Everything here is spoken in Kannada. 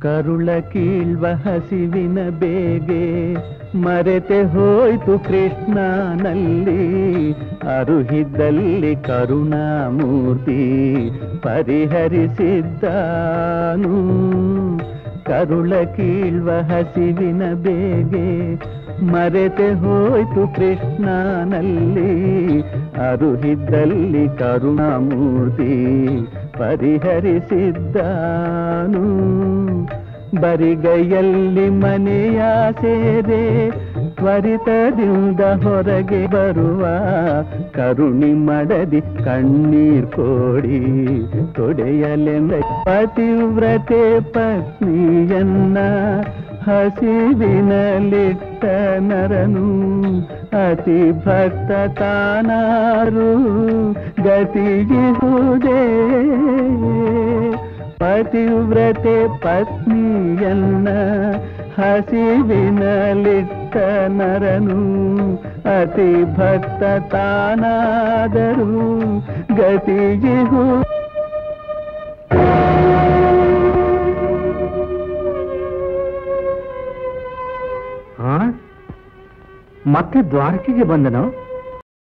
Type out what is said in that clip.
ಕರುಳ ಕೀಳ್ವ ಹಸಿವಿನ ಬೇಗೆ ಮರೆತೆ ಹೋಯ್ತು ಕೃಷ್ಣನಲ್ಲಿ ಅರುಹಿದ್ದಲ್ಲಿ ಕರುಣಾಮೂರ್ತಿ ಪರಿಹರಿಸಿದ್ದಾನು ಕರುಳ ಕೀಳ್ವ ಹಸಿವಿನ ಬೇಗೆ ಮರೆತೆ ಹೋಯ್ತು ಕೃಷ್ಣನಲ್ಲಿ ಅರುಹಿದ್ದಲ್ಲಿ ಕರುಣಾಮೂರ್ತಿ ಪರಿಹರಿಸಿದ್ದಾನು ಬರಿಗೈಯಲ್ಲಿ ಮನೆಯ ಸೇರೆ ತ್ವರಿತದಿಂದ ಹೊರಗೆ ಬರುವ ಕರುಣಿ ಮಡದಿ ಕಣ್ಣೀರ್ ಕೋಡಿ ತೊಡೆಯಲೆಂದ ಪತಿವ್ರತೆ ಪತ್ನಿಯನ್ನ ಹಸಿವಿನಲಿಟ್ಟ ನರನು ಅತಿ ಭಕ್ತ ತಾನಾರು ಗತಿಗಿಹುದೇ ಪತಿವ್ರತೆ ಪತ್ನಿಯನ್ನ ಹಸಿವಿನಲಿಟ್ಟ ನರನು ಅತಿ ಭಕ್ತ ತಾನಾದರೂ ಗತಿಗಿಹು ಮತ್ತೆ ದ್ವಾರಕೆಗೆ ಬಂದನು